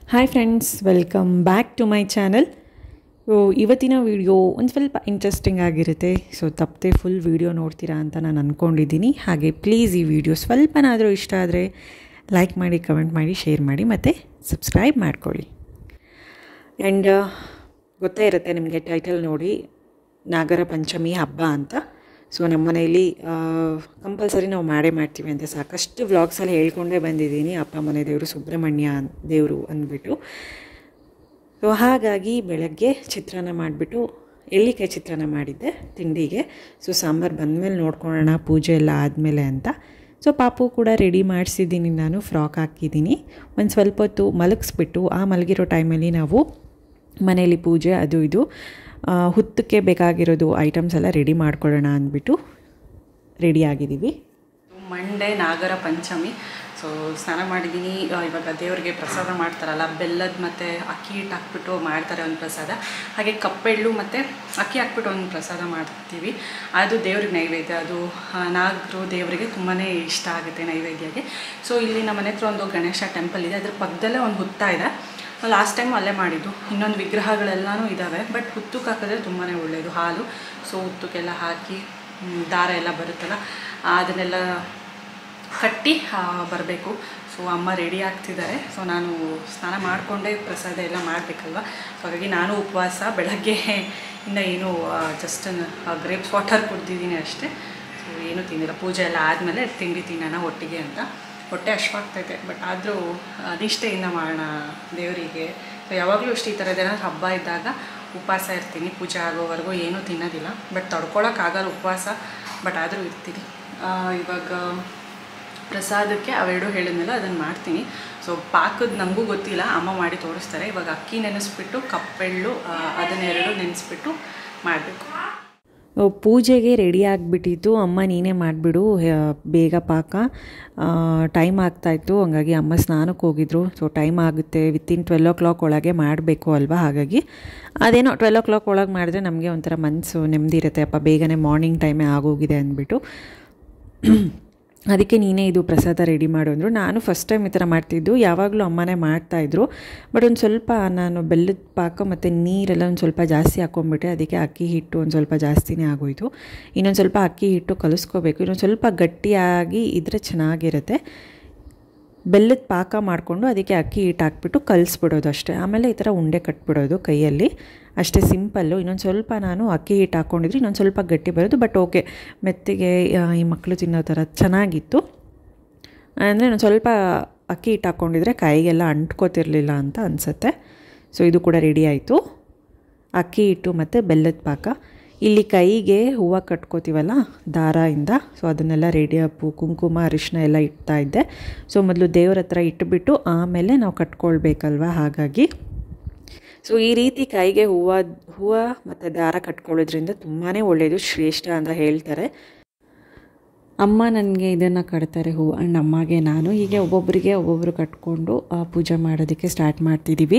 hi friends welcome back to my channel so ಇವತ್ತಿನ video ಒಂದು ಸ್ವಲ್ಪ ಇಂಟ್ರೆಸ್ಟಿಂಗ್ ಆಗಿರುತ್ತೆ ಸೊ ತಪ್ಪದೆ ಫುಲ್ ವಿಡಿಯೋ ನೋಡ್ತೀರಾ ಅಂತ ನಾನು ಅಂದ್ಕೊಂಡಿದ್ದೀನಿ ಹಾಗೆ ಪ್ಲೀಸ್ ಈ ವಿಡಿಯೋ ಸ್ವಲ್ಪನಾದರೂ ಇಷ್ಟ ಆದರೆ ಲೈಕ್ ಮಾಡಿ ಕಮೆಂಟ್ ಮಾಡಿ ಶೇರ್ ಮಾಡಿ ಮತ್ತು ಸಬ್ಸ್ಕ್ರೈಬ್ ಮಾಡ್ಕೊಳ್ಳಿ ಆ್ಯಂಡ್ ಗೊತ್ತೇ ಇರುತ್ತೆ ನಿಮಗೆ ಟೈಟಲ್ ನೋಡಿ ನಾಗರ ಪಂಚಮಿ ಹಬ್ಬ ಅಂತ ಸೊ ನಮ್ಮ ಮನೆಯಲ್ಲಿ ಕಂಪಲ್ಸರಿ ನಾವು ಮಾಡೇ ಮಾಡ್ತೀವಿ ಅಂತ ಸಾಕಷ್ಟು ವ್ಲಾಗ್ಸಲ್ಲಿ ಹೇಳ್ಕೊಂಡೇ ಬಂದಿದ್ದೀನಿ ಅಪ್ಪ ಮನೆ ದೇವರು ಸುಬ್ರಹ್ಮಣ್ಯ ದೇವರು ಅಂದ್ಬಿಟ್ಟು ಸೊ ಹಾಗಾಗಿ ಬೆಳಗ್ಗೆ ಚಿತ್ರಾನ್ನ ಮಾಡಿಬಿಟ್ಟು ಎಳ್ಳಿಕಾಯಿ ಚಿತ್ರಾನ್ನ ಮಾಡಿದ್ದೆ ತಿಂಡಿಗೆ ಸೊ ಸಾಂಬಾರು ಬಂದಮೇಲೆ ನೋಡ್ಕೊಳ್ಳೋಣ ಪೂಜೆ ಎಲ್ಲ ಆದಮೇಲೆ ಅಂತ ಸೊ ಪಾಪು ಕೂಡ ರೆಡಿ ಮಾಡಿಸಿದ್ದೀನಿ ನಾನು ಫ್ರಾಕ್ ಹಾಕಿದ್ದೀನಿ ಒಂದು ಸ್ವಲ್ಪ ಹೊತ್ತು ಮಲಗಿಸ್ಬಿಟ್ಟು ಆ ಮಲಗಿರೋ ಟೈಮಲ್ಲಿ ನಾವು ಮನೇಲಿ ಪೂಜೆ ಅದು ಇದು ಹುತ್ತಕ್ಕೆ ಬೇಕಾಗಿರೋದು ಐಟಮ್ಸ್ ಎಲ್ಲ ರೆಡಿ ಮಾಡ್ಕೊಳ್ಳೋಣ ಅಂದ್ಬಿಟ್ಟು ರೆಡಿ ಆಗಿದ್ದೀವಿ ಮಂಡೆ ನಾಗರ ಪಂಚಮಿ ಸೊ ಸ್ನಾನ ಮಾಡಿದ್ದೀನಿ ಆ, ಇವಾಗ ದೇವರಿಗೆ ಪ್ರಸಾದ ಮಾಡ್ತಾರಲ್ಲ ಬೆಲ್ಲದ ಮತ್ತು ಅಕ್ಕಿ ಹಿಟ್ಟು ಹಾಕ್ಬಿಟ್ಟು ಮಾಡ್ತಾರೆ ಒಂದು ಪ್ರಸಾದ ಹಾಗೆ ಕಪ್ಪೆಳ್ಳು ಮತ್ತು ಅಕ್ಕಿ ಹಾಕ್ಬಿಟ್ಟು ಒಂದು ಪ್ರಸಾದ ಮಾಡ್ತೀವಿ ಅದು ದೇವ್ರಿಗೆ ನೈವೇದ್ಯ ಅದು ಆ, ನಾಗರು ದೇವರಿಗೆ ತುಂಬಾ ಇಷ್ಟ ಆಗುತ್ತೆ ನೈವೇದ್ಯಗೆ ಸೊ ಇಲ್ಲಿ ನಮ್ಮ ಮನೆ ಹತ್ರ ಒಂದು ಗಣೇಶ ಟೆಂಪಲ್ ಇದೆ ಅದ್ರ ಪಕ್ಕದಲ್ಲೇ ಒಂದು ಹುತ್ತ ಇದೆ ಲಾಸ್ಟ್ ಟೈಮ್ ಅಲ್ಲೇ ಮಾಡಿದ್ದು ಇನ್ನೊಂದು ವಿಗ್ರಹಗಳೆಲ್ಲನೂ ಇದ್ದಾವೆ ಬಟ್ ಹುತ್ತಕ್ಕೆ ಹಾಕಿದ್ರೆ ತುಂಬಾ ಒಳ್ಳೆಯದು ಹಾಲು ಸೊ ಹುತ್ತಕ್ಕೆಲ್ಲ ಹಾಕಿ ಮ್, ದಾರ ಎಲ್ಲ ಬರುತ್ತಲ್ಲ ಆ, ಅದನ್ನೆಲ್ಲ ಕಟ್ಟಿ ಬರಬೇಕು ಸೊ ಅಮ್ಮ ರೆಡಿ ಆಗ್ತಿದ್ದಾರೆ ಸೊ ನಾನು ಸ್ನಾನ ಮಾಡಿಕೊಂಡೇ ಪ್ರಸಾದ ಎಲ್ಲ ಮಾಡಬೇಕಲ್ವ ಸೊ ಹಾಗಾಗಿ ನಾನು ಉಪವಾಸ ಬೆಳಗ್ಗೆ ಇಂದ ಏನು ಜಸ್ಟ್ ಗ್ರೇಪ್ಸ್ ವಾಟರ್ ಕುಡ್ದಿದ್ದೀನಿ ಅಷ್ಟೇ ಸೊ ಏನೂ ತಿಂದಿಲ್ಲ ಪೂಜೆ ಎಲ್ಲ ಆದಮೇಲೆ ತಿಂಡಿ ತಿನ್ನೋಣ ಒಟ್ಟಿಗೆ ಅಂತ ಹೊಟ್ಟೆ ಅಶ್ವಾಗ್ತೈತೆ ಬಟ್ ಆದರೂ ನಿಷ್ಠೆಯಿಂದ ಮಾಡೋಣ ದೇವರಿಗೆ ಸೊ ಯಾವಾಗಲೂ ಅಷ್ಟು ಈ ಥರದ್ದು ಏನಾದ್ರು ಹಬ್ಬ ಇದ್ದಾಗ ಉಪವಾಸ ಇರ್ತೀನಿ ಪೂಜೆ ಆಗೋವರೆಗೂ ಏನೂ ತಿನ್ನೋದಿಲ್ಲ ಬಟ್ ತಡ್ಕೊಳಕ್ಕಾಗಲ್ಲ ಉಪವಾಸ ಬಟ್ ಆದರೂ ಇರ್ತೀನಿ ಆ, ಇವಾಗ ಪ್ರಸಾದಕ್ಕೆ ಅವೆರಡು ಹೇಳಿದ್ಮೇಲೆ ಅದನ್ನು ಮಾಡ್ತೀನಿ ಸೊ ಪಾಕದ ನನಗೂ ಗೊತ್ತಿಲ್ಲ ಅಮ್ಮ ಮಾಡಿ ತೋರಿಸ್ತಾರೆ ಇವಾಗ ಅಕ್ಕಿ ನೆನೆಸ್ಬಿಟ್ಟು ಕಪ್ಪೆಳ್ಳು ಆ, ಅದನ್ನೆರಡು ನೆನೆಸ್ಬಿಟ್ಟು ಮಾಡಬೇಕು ಪೂಜೆಗೆ ರೆಡಿ ಆಗಿಬಿಟ್ಟಿತ್ತು ಅಮ್ಮ ನೀನೇ ಮಾಡಿಬಿಡು ಬೇಗ ಪಾಕ ಟೈಮ್ ಆಗ್ತಾಯಿತ್ತು ಹಂಗಾಗಿ ಅಮ್ಮ ಸ್ನಾನಕ್ಕೆ ಹೋಗಿದ್ರು ಸೊ ಟೈಮ್ ಆಗುತ್ತೆ ವಿತಿನ್ ಟ್ವೆಲ್ ಓ ಕ್ಲಾಕ್ ಒಳಗೆ ಮಾಡಬೇಕು ಅಲ್ವಾ ಹಾಗಾಗಿ ಅದೇನೋ ಟ್ವೆಲ್ ಓ ಕ್ಲಾಕ್ ಒಳಗೆ ಮಾಡಿದ್ರೆ ನಮಗೆ ಒಂಥರ ಮನಸ್ಸು ನೆಮ್ಮದಿ ಇರುತ್ತೆ ಅಪ್ಪ ಬೇಗನೆ ಮಾರ್ನಿಂಗ್ ಟೈಮೇ ಆಗೋಗಿದೆ ಅಂದ್ಬಿಟ್ಟು ಅದಕ್ಕೆ ನೀನೇ ಇದು ಪ್ರಸಾದ ರೆಡಿ ಮಾಡು ಅಂದರು ನಾನು ಫಸ್ಟ್ ಟೈಮ್ ಈ ಥರ ಮಾಡ್ತಿದ್ದು ಯಾವಾಗಲೂ ಅಮ್ಮನೇ ಮಾಡ್ತಾಯಿದ್ರು ಬಟ್ ಒಂದು ಸ್ವಲ್ಪ ನಾನು ಬೆಲ್ಲದ ಪಾಕ ಮತ್ತು ನೀರೆಲ್ಲ ಒಂದು ಸ್ವಲ್ಪ ಜಾಸ್ತಿ ಹಾಕ್ಕೊಂಬಿಟ್ಟೆ ಅದಕ್ಕೆ ಅಕ್ಕಿ ಹಿಟ್ಟು ಒಂದು ಸ್ವಲ್ಪ ಜಾಸ್ತಿನೇ ಆಗೋಯಿತು ಇನ್ನೊಂದು ಸ್ವಲ್ಪ ಅಕ್ಕಿ ಹಿಟ್ಟು ಕಲಿಸ್ಕೋಬೇಕು ಇನ್ನೊಂದು ಸ್ವಲ್ಪ ಗಟ್ಟಿಯಾಗಿ ಇದ್ದರೆ ಚೆನ್ನಾಗಿರುತ್ತೆ ಬೆಲ್ಲದ ಪಾಕ ಮಾಡಿಕೊಂಡು ಅದಕ್ಕೆ ಅಕ್ಕಿ ಹಿಟ್ಟು ಹಾಕ್ಬಿಟ್ಟು ಕಲಿಸ್ಬಿಡೋದು ಅಷ್ಟೇ ಆಮೇಲೆ ಈ ಥರ ಉಂಡೆ ಕಟ್ಬಿಡೋದು ಕೈಯಲ್ಲಿ ಅಷ್ಟೇ ಸಿಂಪಲ್ಲು ಇನ್ನೊಂದು ಸ್ವಲ್ಪ ನಾನು ಅಕ್ಕಿ ಹಿಟ್ಟು ಹಾಕ್ಕೊಂಡಿದ್ರೆ ಇನ್ನೊಂದು ಸ್ವಲ್ಪ ಗಟ್ಟಿ ಬರೋದು ಬಟ್ ಓಕೆ ಮೆತ್ತಿಗೆ ಆ, ಈ ಮಕ್ಕಳು ತಿನ್ನೋ ಥರ ಚೆನ್ನಾಗಿತ್ತು ಅಂದರೆ ನಾನು ಸ್ವಲ್ಪ ಅಕ್ಕಿ ಹಿಟ್ಟು ಹಾಕ್ಕೊಂಡಿದ್ರೆ ಕೈಗೆಲ್ಲ ಅಂಟ್ಕೋತಿರ್ಲಿಲ್ಲ ಅಂತ ಅನಿಸುತ್ತೆ ಸೊ ಇದು ಕೂಡ ರೆಡಿ ಆಯಿತು ಅಕ್ಕಿ ಹಿಟ್ಟು ಮತ್ತು ಬೆಲ್ಲದ ಪಾಕ ಇಲ್ಲಿ ಕೈಗೆ ಹೂವು ಕಟ್ಕೋತೀವಲ್ಲ ದಾರದಿಂದ ಸೊ ಅದನ್ನೆಲ್ಲ ರೆಡಿ ಅಪ್ಪು ಕುಂಕುಮ ಅರಿಶಿನ ಎಲ್ಲ ಇಡ್ತಾ ಇದ್ದೆ ಸೊ ಮೊದಲು ದೇವ್ರ ಹತ್ರ ಇಟ್ಬಿಟ್ಟು ಆಮೇಲೆ ನಾವು ಕಟ್ಕೊಳ್ಬೇಕಲ್ವ ಹಾಗಾಗಿ ಸೊ ಈ ರೀತಿ ಕೈಗೆ ಹೂವು ಹೂವು ಮತ್ತು ದಾರ ಕಟ್ಕೊಳ್ಳೋದ್ರಿಂದ ತುಂಬಾ ಒಳ್ಳೆಯದು ಶ್ರೇಷ್ಠ ಅಂತ ಹೇಳ್ತಾರೆ ಅಮ್ಮ ನನಗೆ ಇದನ್ನು ಕಟ್ತಾರೆ ಹೂವು ಆ್ಯಂಡ್ ಅಮ್ಮಗೆ ನಾನು ಹೀಗೆ ಒಬ್ಬೊಬ್ಬರಿಗೆ ಒಬ್ಬೊಬ್ಬರು ಕಟ್ಕೊಂಡು ಆ, ಪೂಜೆ ಮಾಡೋದಕ್ಕೆ ಸ್ಟಾರ್ಟ್ ಮಾಡ್ತಿದ್ದೀವಿ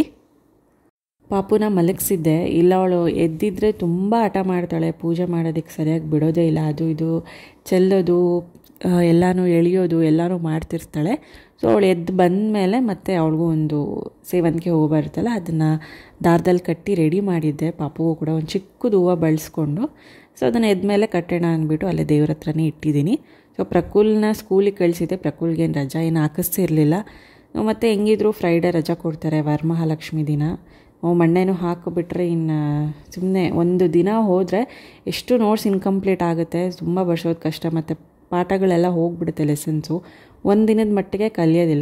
ಪಾಪುನ ಮಲಗಿಸಿದ್ದೆ ಇಲ್ಲ ಅವಳು ಎದ್ದಿದ್ರೆ ತುಂಬ ಹಠ ಮಾಡ್ತಾಳೆ ಪೂಜೆ ಮಾಡೋದಕ್ಕೆ ಸರಿಯಾಗಿ ಬಿಡೋದೇ ಇಲ್ಲ ಅದು ಇದು ಚೆಲ್ಲೋದು ಆ, ಎಲ್ಲನೂ ಎಳೆಯೋದು ಎಲ್ಲನೂ ಮಾಡ್ತಿರ್ತಾಳೆ ಸೊ ಅವಳು ಎದ್ದು ಬಂದಮೇಲೆ ಮತ್ತೆ ಅವಳಿಗೂ ಒಂದು ಸೇವಂತಿಗೆ ಹೂವು ಬರುತ್ತಲ್ಲ ಅದನ್ನು ದಾರದಲ್ಲಿ ಕಟ್ಟಿ ರೆಡಿ ಮಾಡಿದ್ದೆ ಪಾಪುಗೂ ಕೂಡ ಒಂದು ಚಿಕ್ಕದು ಹೂವು ಬಳಸ್ಕೊಂಡು ಸೊ ಅದನ್ನು ಎದ್ಮೇಲೆ ಕಟ್ಟೋಣ ಅಂದ್ಬಿಟ್ಟು ಅಲ್ಲೇ ದೇವ್ರ ಹತ್ರನೇ ಇಟ್ಟಿದ್ದೀನಿ ಸೊ ಪ್ರಕುಲ್ನ ಸ್ಕೂಲಿಗೆ ಕಳಿಸಿದ್ದೆ ಪ್ರಕುಲ್ಗೇನು ರಜಾ ಏನು ಹಾಕಿಸ್ತಿರ್ಲಿಲ್ಲ ಮತ್ತು ಹೆಂಗಿದ್ರು ಫ್ರೈಡೇ ರಜಾ ಕೊಡ್ತಾರೆ ವರಮಹಾಲಕ್ಷ್ಮಿ ದಿನ ಮಣ್ಣೆನೂ ಹಾಕಿಬಿಟ್ರೆ ಇನ್ನು ಸುಮ್ಮನೆ ಒಂದು ದಿನ ಹೋದರೆ ಎಷ್ಟು ನೋಟ್ಸ್ ಇನ್ಕಂಪ್ಲೀಟ್ ಆಗುತ್ತೆ ತುಂಬ ಬರ್ಸೋದು ಕಷ್ಟ ಮತ್ತು ಪಾಠಗಳೆಲ್ಲ ಹೋಗ್ಬಿಡುತ್ತೆ ಲೆಸನ್ಸು ಒಂದು ದಿನದ ಮಟ್ಟಿಗೆ ಕಲಿಯೋದಿಲ್ಲ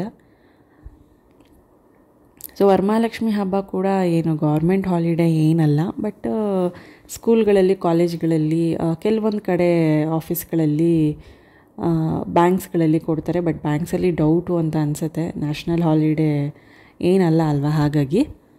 ಸೊ ವರಮಹಾಲಕ್ಷ್ಮಿ ಹಬ್ಬ ಕೂಡ ಏನು ಗೌರ್ಮೆಂಟ್ ಹಾಲಿಡೇ ಏನಲ್ಲ ಬಟ್ ಸ್ಕೂಲ್ಗಳಲ್ಲಿ ಕಾಲೇಜ್ಗಳಲ್ಲಿ ಕೆಲವೊಂದು ಕಡೆ ಆಫೀಸ್ಗಳಲ್ಲಿ ಬ್ಯಾಂಕ್ಸ್ಗಳಲ್ಲಿ ಕೊಡ್ತಾರೆ ಬಟ್ ಬ್ಯಾಂಕ್ಸಲ್ಲಿ ಡೌಟು ಅಂತ ಅನಿಸುತ್ತೆ ನ್ಯಾಷನಲ್ ಹಾಲಿಡೇ ಏನಲ್ಲ ಅಲ್ವಾ ಹಾಗಾಗಿ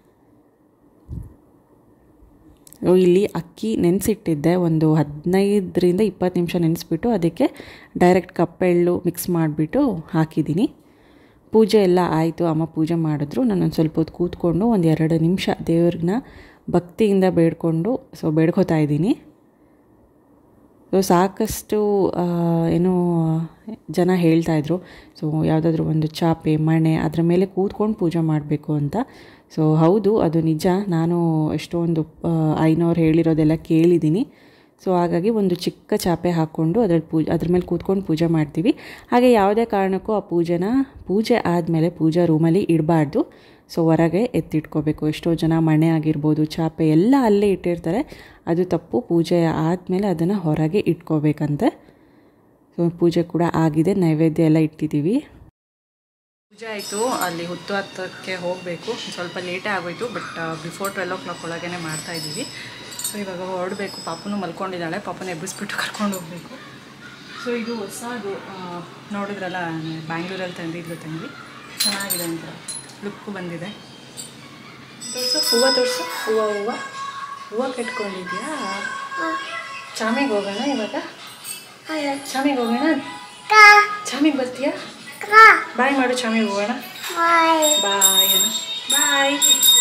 ಸೊ ಇಲ್ಲಿ ಅಕ್ಕಿ ನೆನೆಸಿಟ್ಟಿದ್ದೆ ಒಂದು ಹದಿನೈದರಿಂದ ಇಪ್ಪತ್ತು ನಿಮಿಷ ನೆನೆಸ್ಬಿಟ್ಟು ಅದಕ್ಕೆ ಡೈರೆಕ್ಟ್ ಕಪ್ಪೆಳ್ಳು ಮಿಕ್ಸ್ ಮಾಡಿಬಿಟ್ಟು ಹಾಕಿದ್ದೀನಿ ಪೂಜೆ ಎಲ್ಲ ಆಯಿತು ಅಮ್ಮ ಪೂಜೆ ಮಾಡಿದ್ರು ನಾನೊಂದು ಸ್ವಲ್ಪ ಹೊತ್ತು ಕೂತ್ಕೊಂಡು ಒಂದು ಎರಡು ನಿಮಿಷ ದೇವ್ರನ್ನ ಭಕ್ತಿಯಿಂದ ಬೇಡ್ಕೊಂಡು ಸೊ ಬೇಡ್ಕೋತಾ ಇದ್ದೀನಿ ಸೊ ಸಾಕಷ್ಟು ಆ, ಏನೋ ಜನ ಹೇಳ್ತಾಯಿದ್ರು ಸೊ ಯಾವುದಾದ್ರೂ ಒಂದು ಚಾಪೆ ಮಣೆ ಅದರ ಮೇಲೆ ಕೂತ್ಕೊಂಡು ಪೂಜೆ ಮಾಡಬೇಕು ಅಂತ ಸೊ ಹೌದು ಅದು ನಿಜ ನಾನು ಎಷ್ಟೊಂದು ಆ, ಐನೋರು ಹೇಳಿರೋದೆಲ್ಲ ಕೇಳಿದ್ದೀನಿ ಸೊ ಹಾಗಾಗಿ ಒಂದು ಚಿಕ್ಕ ಚಾಪೆ ಹಾಕ್ಕೊಂಡು ಅದ್ರಲ್ಲಿ ಪೂಜೆ ಅದ್ರ ಮೇಲೆ ಕೂತ್ಕೊಂಡು ಪೂಜೆ ಮಾಡ್ತೀವಿ ಹಾಗೆ ಯಾವುದೇ ಕಾರಣಕ್ಕೂ ಆ ಪೂಜೆನ ಪೂಜೆ ಆದಮೇಲೆ ಪೂಜಾ ರೂಮಲ್ಲಿ ಇಡಬಾರ್ದು ಸೊ ಹೊರಗೆ ಎತ್ತಿಟ್ಕೋಬೇಕು ಎಷ್ಟೋ ಜನ ಮಣೆ ಆಗಿರ್ಬೋದು ಚಾಪೆ ಎಲ್ಲ ಅಲ್ಲೇ ಇಟ್ಟಿರ್ತಾರೆ ಅದು ತಪ್ಪು ಪೂಜೆ ಆದಮೇಲೆ ಅದನ್ನು ಹೊರಗೆ ಇಟ್ಕೋಬೇಕಂತೆ ಸೊ ಪೂಜೆ ಕೂಡ ಆಗಿದೆ ನೈವೇದ್ಯ ಎಲ್ಲ ಇಟ್ಟಿದ್ದೀವಿ ಪೂಜೆ ಆಯಿತು ಅಲ್ಲಿ ಹುತ್ತು ಹತ್ತಕ್ಕೆ ಹೋಗಬೇಕು ಸ್ವಲ್ಪ ಲೇಟೇ ಆಗೋಯ್ತು but before twelve o'clock ಒಳಗೇ ಮಾಡ್ತಾ ಇದ್ದೀವಿ ಸೊ ಇವಾಗ ಹೊರಡಬೇಕು ಪಾಪನು ಮಲ್ಕೊಂಡಿದ್ದಾಳೆ ಪಾಪನ ಎಬ್ಬಿಸ್ಬಿಟ್ಟು ಕರ್ಕೊಂಡು ಹೋಗಬೇಕು ಸೊ ಇದು ಹೊಸದು ಆ, ನೋಡಿದ್ರಲ್ಲ ಬ್ಯಾಂಗ್ಳೂರಲ್ಲಿ ತಂದಿದ್ಲು ತಂಗಿ ಚೆನ್ನಾಗಿದೆ ಅಂತ ಲುಕ್ಕು ಬಂದಿದೆ ತೋರಿಸು ಹೂವು ತೋರಿಸು ಹೂವು ಹೂವು ಹೂವು ಕಟ್ಕೊಂಡಿದ್ಯಾ ಚಾಮಿಗೆ ಹೋಗೋಣ ಇವಾಗ ಚಾಮಿಗೆ ಹೋಗೋಣ ಚಾಮಿಗೆ ಬರ್ತೀಯಾ ಬಾಯ್ ಮಾಡು ಚಾಮಿಗೆ ಹೋಗೋಣ ಬಾಯ್ ಅಣ್ಣ ಬಾಯ್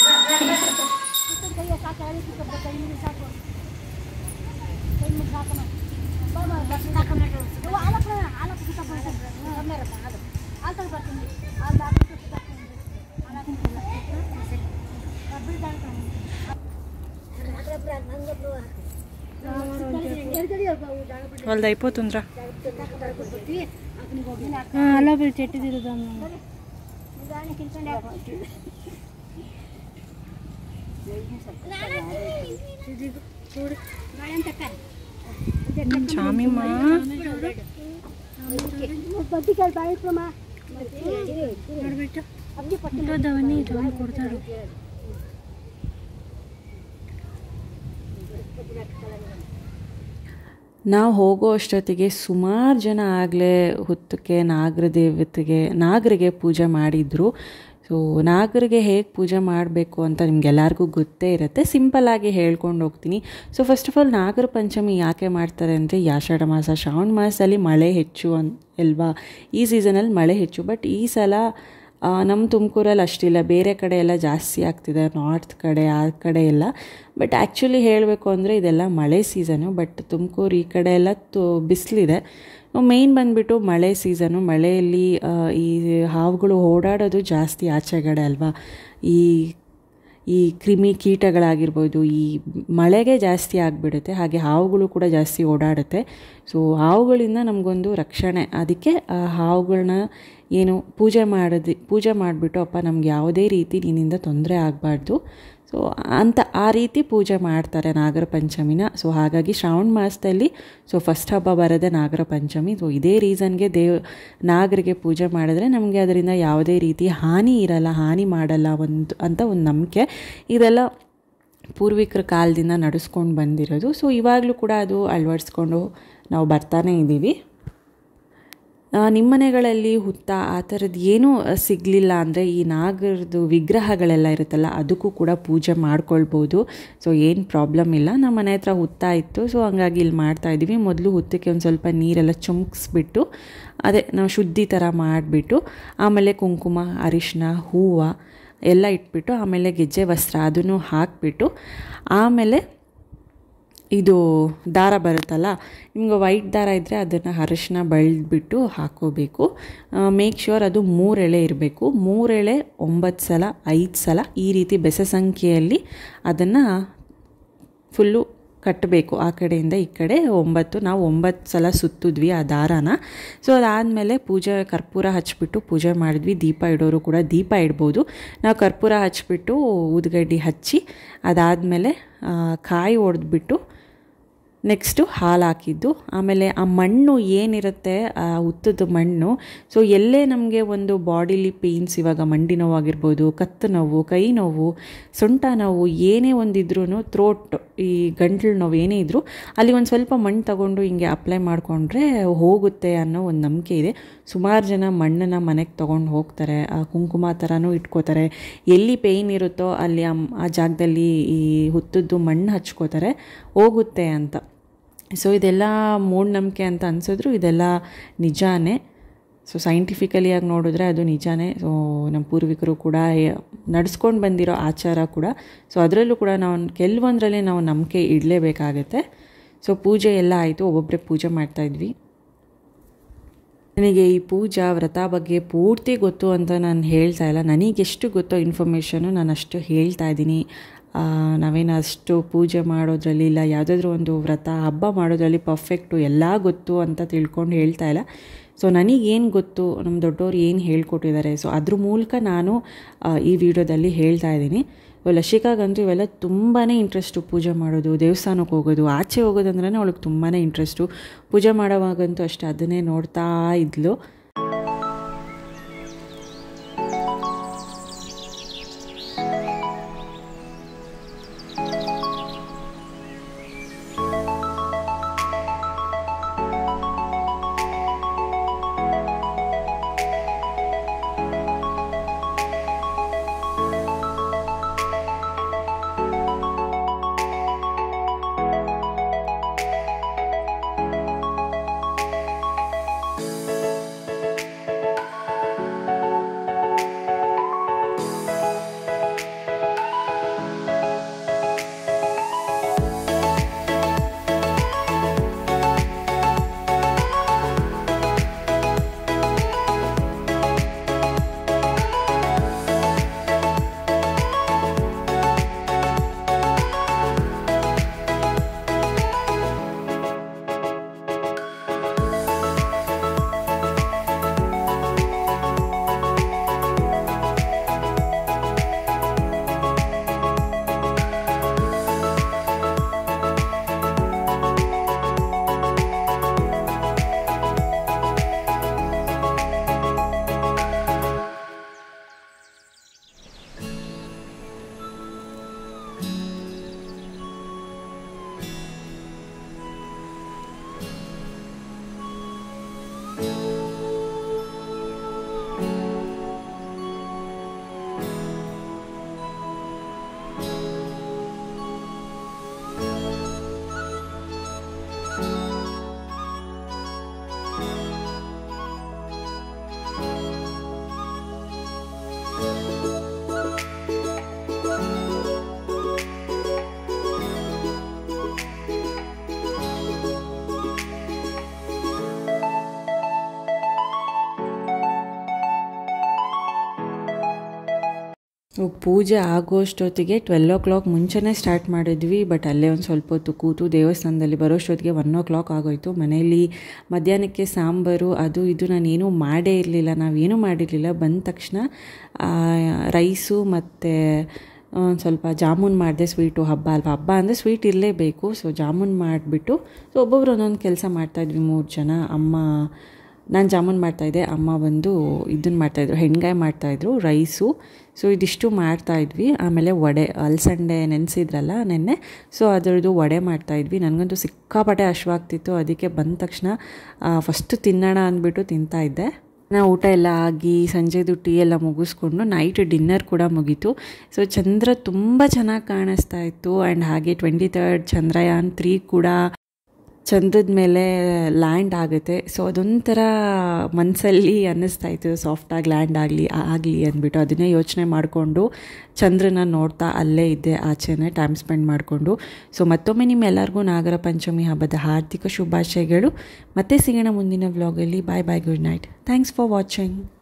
వాళ్ళది అయిపోతుందిరా అలా పోయి చెట్టు తిరుగుదాం చామిమ్మ అవన్నీ రాళ్ళు కొడతారు ನಾವು ಹೋಗೋ ಅಷ್ಟೊತ್ತಿಗೆ ಸುಮಾರು ಜನ ಆಗಲೇ ಹುತ್ತಕ್ಕೆ ನಾಗರ ದೇವತೆಗೆ ನಾಗರಿಗೆ ಪೂಜೆ ಮಾಡಿದರು ಸೊ ನಾಗರಿಗೆ ಹೇಗೆ ಪೂಜೆ ಮಾಡಬೇಕು ಅಂತ ನಿಮ್ಗೆಲ್ಲರಿಗೂ ಗೊತ್ತೇ ಇರುತ್ತೆ ಸಿಂಪಲ್ಲಾಗಿ ಹೇಳ್ಕೊಂಡು ಹೋಗ್ತೀನಿ so first of all Nagara Panchami ಯಾಕೆ ಮಾಡ್ತಾರೆ ಅಂದರೆ ಈ ಆಷಾಢ ಮಾಸ ಶ್ರಾವಣ ಮಾಸದಲ್ಲಿ ಮಳೆ ಹೆಚ್ಚು ಅನ್ ಅಲ್ವಾ ಈ ಸೀಸನಲ್ಲಿ ಮಳೆ ಹೆಚ್ಚು ಬಟ್ ಈ ಸಲ ಆ, ನಮ್ಮ ತುಮಕೂರಲ್ಲಿ ಅಷ್ಟಿಲ್ಲ ಬೇರೆ ಕಡೆ ಎಲ್ಲ ಜಾಸ್ತಿ ಆಗ್ತಿದೆ ನಾರ್ತ್ ಕಡೆ ಆ ಕಡೆ ಎಲ್ಲ ಬಟ್ ಆ್ಯಕ್ಚುಲಿ ಹೇಳಬೇಕು ಅಂದರೆ ಇದೆಲ್ಲ ಮಳೆ ಸೀಸನು ಬಟ್ ತುಮಕೂರು ಈ ಕಡೆ ಎಲ್ಲ ತು ಬಿಸಿಲಿದೆ ಮೇಯ್ನ್ ಬಂದುಬಿಟ್ಟು ಮಳೆ ಸೀಸನು ಮಳೆಯಲ್ಲಿ ಆ, ಈ ಹಾವುಗಳು ಓಡಾಡೋದು ಜಾಸ್ತಿ ಆಚೆಗಡೆ ಅಲ್ವಾ ಈ ಈ ಕ್ರಿಮಿ ಕೀಟಗಳಾಗಿರ್ಬೋದು ಈ ಮಳೆಗೆ ಜಾಸ್ತಿ ಆಗಿಬಿಡುತ್ತೆ ಹಾಗೆ ಹಾವುಗಳು ಕೂಡ ಜಾಸ್ತಿ ಓಡಾಡುತ್ತೆ ಸೊ ಹಾವುಗಳಿಂದ ನಮಗೊಂದು ರಕ್ಷಣೆ ಅದಕ್ಕೆ ಆ ಹಾವುಗಳನ್ನ ಏನು ಪೂಜೆ ಮಾಡೋದು ಪೂಜೆ ಮಾಡಿಬಿಟ್ಟು ಅಪ್ಪ ನಮ್ಗೆ ಯಾವುದೇ ರೀತಿ ನಿನ್ನಿಂದ ತೊಂದರೆ ಆಗಬಾರ್ದು ಸೊ ಅಂತ ಆ ರೀತಿ ಪೂಜೆ ಮಾಡ್ತಾರೆ ನಾಗರ ಪಂಚಮಿನ ಸೊ ಹಾಗಾಗಿ ಶ್ರಾವಣ ಮಾಸದಲ್ಲಿ ಸೊ ಫಸ್ಟ್ ಹಬ್ಬ ಬರೋದೇ ನಾಗರ ಪಂಚಮಿ ಸೊ ಇದೇ ರೀಸನ್ಗೆ ದೇವ್ ನಾಗರಿಗೆ ಪೂಜೆ ಮಾಡಿದ್ರೆ ನಮಗೆ ಅದರಿಂದ ಯಾವುದೇ ರೀತಿ ಹಾನಿ ಇರಲ್ಲ ಹಾನಿ ಮಾಡಲ್ಲ ಒಂದು ಅಂತ ಒಂದು ನಂಬಿಕೆ ಇದೆಲ್ಲ ಪೂರ್ವಿಕರ ಕಾಲದಿಂದ ನಡೆಸ್ಕೊಂಡು ಬಂದಿರೋದು ಸೊ ಇವಾಗಲೂ ಕೂಡ ಅದು ಅಳವಡಿಸ್ಕೊಂಡು ನಾವು ಬರ್ತಾನೇ ಇದ್ದೀವಿ ಆ, ನಿಮ್ಮ ಮನೆಗಳಲ್ಲಿ ಹುತ್ತ ಆ ಥರದ್ದು ಏನೂ ಸಿಗಲಿಲ್ಲ ಅಂದರೆ ಈ ನಾಗರದು ವಿಗ್ರಹಗಳೆಲ್ಲ ಇರುತ್ತಲ್ಲ ಅದಕ್ಕೂ ಕೂಡ ಪೂಜೆ ಮಾಡ್ಕೊಳ್ಬೋದು ಸೊ ಏನು ಪ್ರಾಬ್ಲಮ್ ಇಲ್ಲ ನಮ್ಮ ಮನೆ ಹತ್ರ ಹುತ್ತ ಇತ್ತು ಸೊ ಹಂಗಾಗಿ ಇಲ್ಲಿ ಮಾಡ್ತಾ ಇದ್ದೀವಿ ಮೊದಲು ಹುತ್ತಕ್ಕೆ ಒಂದು ಸ್ವಲ್ಪ ನೀರೆಲ್ಲ ಚುಮ್ಕಿಸ್ಬಿಟ್ಟು ಅದೇ ನಾವು ಶುದ್ಧಿ ಥರ ಮಾಡಿಬಿಟ್ಟು ಆಮೇಲೆ ಕುಂಕುಮ ಅರಿಶಿನ ಹೂವು ಎಲ್ಲ ಇಟ್ಬಿಟ್ಟು ಆಮೇಲೆ ಗೆಜ್ಜೆ ವಸ್ತ್ರ ಅದನ್ನು ಹಾಕಿಬಿಟ್ಟು ಆಮೇಲೆ ಇದು ದಾರ ಬರುತ್ತಲ್ಲ ನಿಮ್ಗೆ ವೈಟ್ ದಾರ ಇದ್ದರೆ ಅದನ್ನು ಅರಿಶಿನ ಬಳ್ದ್ಬಿಟ್ಟು ಹಾಕೋಬೇಕು ಮೇಕ್ ಶ್ಯೂರ್ ಅದು ಮೂರೆಳೆ ಇರಬೇಕು ಮೂರೆಳೆ ಒಂಬತ್ತು ಸಲ ಐದು ಸಲ ಈ ರೀತಿ ಬೆಸ ಸಂಖ್ಯೆಯಲ್ಲಿ ಅದನ್ನು ಫುಲ್ಲು ಕಟ್ಟಬೇಕು ಆ ಕಡೆಯಿಂದ ಈ ಕಡೆ ಒಂಬತ್ತು ನಾವು ಒಂಬತ್ತು ಸಲ ಸುತ್ತಿದ್ವಿ ಆ ದಾರಾನ ಸೊ ಅದಾದಮೇಲೆ ಪೂಜೆ ಕರ್ಪೂರ ಹಚ್ಬಿಟ್ಟು ಪೂಜೆ ಮಾಡಿದ್ವಿ ದೀಪ ಇಡೋರು ಕೂಡ ದೀಪ ಇಡ್ಬೋದು ನಾವು ಕರ್ಪೂರ ಹಚ್ಬಿಟ್ಟು ಊದ್ಗಡ್ಡಿ ಹಚ್ಚಿ ಅದಾದಮೇಲೆ ಕಾಯಿ ಒಡೆದ್ಬಿಟ್ಟು ನೆಕ್ಸ್ಟು ಹಾಲು ಹಾಕಿದ್ದು ಆಮೇಲೆ ಆ ಮಣ್ಣು ಏನಿರುತ್ತೆ ಆ ಉತ್ತದ ಮಣ್ಣು ಸೊ ಎಲ್ಲೇ ನಮಗೆ ಒಂದು ಬಾಡಿಲಿ ಪೇಯ್ನ್ಸ್ ಇವಾಗ ಮಂಡಿ ನೋವಾಗಿರ್ಬೋದು ಕತ್ತು ನೋವು ಕೈ ನೋವು ಸೊಂಟ ನೋವು ಏನೇ ಒಂದಿದ್ರೂ ಥ್ರೋಟ್ ಈ ಗಂಟ್ಲು ನೋವು ಏನೇ ಇದ್ದರೂ ಅಲ್ಲಿ ಒಂದು ಸ್ವಲ್ಪ ಮಣ್ಣು ತಗೊಂಡು ಹಿಂಗೆ ಅಪ್ಲೈ ಮಾಡಿಕೊಂಡ್ರೆ ಹೋಗುತ್ತೆ ಅನ್ನೋ ಒಂದು ನಂಬಿಕೆ ಇದೆ ಸುಮಾರು ಜನ ಮಣ್ಣನ್ನು ಮನೆಗೆ ತೊಗೊಂಡು ಹೋಗ್ತಾರೆ ಆ ಕುಂಕುಮ ಥರನೂ ಇಟ್ಕೋತಾರೆ ಎಲ್ಲಿ ಪೇಯ್ನ್ ಇರುತ್ತೋ ಅಲ್ಲಿ ಆ ಆ ಜಾಗದಲ್ಲಿ ಈ ಹುತ್ತದ್ದು ಮಣ್ಣು ಹಚ್ಕೋತಾರೆ ಹೋಗುತ್ತೆ ಅಂತ ಸೊ ಇದೆಲ್ಲ ಮೂಢನಂಬಿಕೆ ಅಂತ ಅನಿಸಿದ್ರು ಇದೆಲ್ಲ ನಿಜಾನೇ ಸೊ ಸೈಂಟಿಫಿಕಲಿಯಾಗಿ ನೋಡಿದ್ರೆ ಅದು ನಿಜಾನೇ ಸೊ ನಮ್ಮ ಪೂರ್ವಿಕರು ಕೂಡ ನಡೆಸ್ಕೊಂಡು ಬಂದಿರೋ ಆಚಾರ ಕೂಡ ಸೊ ಅದರಲ್ಲೂ ಕೂಡ ನಾವು ಕೆಲವೊಂದರಲ್ಲಿ ನಾವು ನಂಬಿಕೆ ಇಡಲೇಬೇಕಾಗತ್ತೆ ಸೊ ಪೂಜೆ ಎಲ್ಲ ಆಯಿತು ಒಬ್ಬೊಬ್ಬರೇ ಪೂಜೆ ಮಾಡ್ತಾಯಿದ್ವಿ ನನಗೆ ಈ ಪೂಜಾ ವ್ರತ ಬಗ್ಗೆ ಪೂರ್ತಿ ಗೊತ್ತು ಅಂತ ನಾನು ಹೇಳ್ತಾ ಇಲ್ಲ ನನಗೆಷ್ಟು ಗೊತ್ತೋ ಇನ್ಫಾರ್ಮೇಷನು ನಾನು ಅಷ್ಟು ಹೇಳ್ತಾ ಇದ್ದೀನಿ ನಾವೇನು ಅಷ್ಟು ಪೂಜೆ ಮಾಡೋದ್ರಲ್ಲಿ ಇಲ್ಲ ಯಾವುದಾದ್ರೂ ಒಂದು ವ್ರತ ಹಬ್ಬ ಮಾಡೋದ್ರಲ್ಲಿ ಪರ್ಫೆಕ್ಟು ಎಲ್ಲ ಗೊತ್ತು ಅಂತ ತಿಳ್ಕೊಂಡು ಹೇಳ್ತಾ ಇಲ್ಲ ಸೊ ನನಗೇನು ಗೊತ್ತು ನಮ್ಮ ದೊಡ್ಡವ್ರು ಏನು ಹೇಳ್ಕೊಟ್ಟಿದ್ದಾರೆ ಸೊ ಅದ್ರ ಮೂಲಕ ನಾನು ಈ ವಿಡಿಯೋದಲ್ಲಿ ಹೇಳ್ತಾ ಇದ್ದೀನಿ ಲಶಿಕಾಗಂತೂ ಇವೆಲ್ಲ ತುಂಬಾ ಇಂಟ್ರೆಸ್ಟು ಪೂಜೆ ಮಾಡೋದು ದೇವಸ್ಥಾನಕ್ಕೆ ಹೋಗೋದು ಆಚೆ ಹೋಗೋದಂದ್ರೆ ಅವಳಿಗೆ ತುಂಬಾ ಇಂಟ್ರೆಸ್ಟು ಪೂಜೆ ಮಾಡೋವಾಗಂತೂ ಅಷ್ಟೇ ಅದನ್ನೇ ನೋಡ್ತಾ ಇದ್ಲು ಪೂಜೆ ಆಗೋಷ್ಟೊತ್ತಿಗೆ ಟ್ವೆಲ್ ಓ ಕ್ಲಾಕ್ ಮುಂಚೆನೇ ಸ್ಟಾರ್ಟ್ ಮಾಡಿದ್ವಿ ಬಟ್ ಅಲ್ಲೇ ಒಂದು ಸ್ವಲ್ಪ ಹೊತ್ತು ಕೂತು ದೇವಸ್ಥಾನದಲ್ಲಿ ಬರೋಷ್ಟೊತ್ತಿಗೆ ಒನ್ ಓ ಕ್ಲಾಕ್ ಆಗೋಯ್ತು ಮನೇಲಿ ಮಧ್ಯಾಹ್ನಕ್ಕೆ ಸಾಂಬಾರು ಅದು ಇದು ನಾನೇನೂ ಮಾಡೇ ಇರಲಿಲ್ಲ ನಾವೇನೂ ಮಾಡಿರಲಿಲ್ಲ ಬಂದ ತಕ್ಷಣ ರೈಸು ಮತ್ತು ಒಂದು ಸ್ವಲ್ಪ ಜಾಮೂನ್ ಮಾಡಿದೆ ಸ್ವೀಟು ಹಬ್ಬ ಅಲ್ವಾ ಹಬ್ಬ ಅಂದರೆ ಸ್ವೀಟ್ ಇರಲೇಬೇಕು ಸೊ ಜಾಮೂನ್ ಮಾಡಿಬಿಟ್ಟು ಸೊ ಒಬ್ಬೊಬ್ರು ಒಂದೊಂದು ಕೆಲಸ ಮಾಡ್ತಾಯಿದ್ವಿ ಮೂರು ಜನ ಅಮ್ಮ ನಾನು ಜಾಮೂನ್ ಮಾಡ್ತಾಯಿದ್ದೆ ಅಮ್ಮ ಬಂದು ಇದನ್ನು ಮಾಡ್ತಾಯಿದ್ರು ಹೆಣ್ಗಾಯಿ ಮಾಡ್ತಾಯಿದ್ರು ರೈಸು ಸೊ ಇದಿಷ್ಟು ಮಾಡ್ತಾಯಿದ್ವಿ ಆಮೇಲೆ ವಡೆ ಅಲಸಂಡೆ ನೆನೆಸಿದ್ರಲ್ಲ ನೆನ್ನೆ ಸೊ ಅದರದ್ದು ವಡೆ ಮಾಡ್ತಾಯಿದ್ವಿ ನನಗಂತೂ ಸಿಕ್ಕಾಪಟ್ಟೆ ಹಶ್ವಾಗ್ತಿತ್ತು ಅದಕ್ಕೆ ಬಂದ ತಕ್ಷಣ ಫಸ್ಟು ತಿನ್ನೋಣ ಅಂದ್ಬಿಟ್ಟು ತಿಂತಾಯಿದ್ದೆ ನಾ ಊಟ ಎಲ್ಲ ಆಗಿ ಸಂಜೆದು ಟೀ ಎಲ್ಲ ಮುಗಿಸ್ಕೊಂಡು ನೈಟ್ ಡಿನ್ನರ್ ಕೂಡ ಮುಗೀತು ಸೊ ಚಂದ್ರ ತುಂಬ ಚೆನ್ನಾಗಿ ಕಾಣಿಸ್ತಾ ಇತ್ತು ಆ್ಯಂಡ್ ಹಾಗೆ ಟ್ವೆಂಟಿ ತರ್ಡ್ ಚಂದ್ರಯಾನ್ ತ್ರೀ ಕೂಡ ಚಂದ್ರದ ಮೇಲೆ ಲ್ಯಾಂಡ್ ಆಗುತ್ತೆ ಸೊ ಅದೊಂಥರ ಮನಸ್ಸಲ್ಲಿ ಅನ್ನಿಸ್ತಾ ಇತ್ತು ಸಾಫ್ಟಾಗಿ ಲ್ಯಾಂಡ್ ಆಗಲಿ ಆಗಲಿ ಅಂದ್ಬಿಟ್ಟು ಅದನ್ನೇ ಯೋಚನೆ ಮಾಡಿಕೊಂಡು ಚಂದ್ರನ ನೋಡ್ತಾ ಅಲ್ಲೇ ಇದ್ದೆ ಆಚೆನೇ ಟೈಮ್ ಸ್ಪೆಂಡ್ ಮಾಡಿಕೊಂಡು ಸೊ ಮತ್ತೊಮ್ಮೆ ನಿಮ್ಮೆಲ್ಲರಿಗೂ ನಾಗರ ಪಂಚಮಿ ಹಬ್ಬದ ಹಾರ್ದಿಕ ಶುಭಾಶಯಗಳು ಮತ್ತೆ ಸಿಗೋಣ ಮುಂದಿನ ವ್ಲಾಗಲ್ಲಿ bye bye good night thanks for watching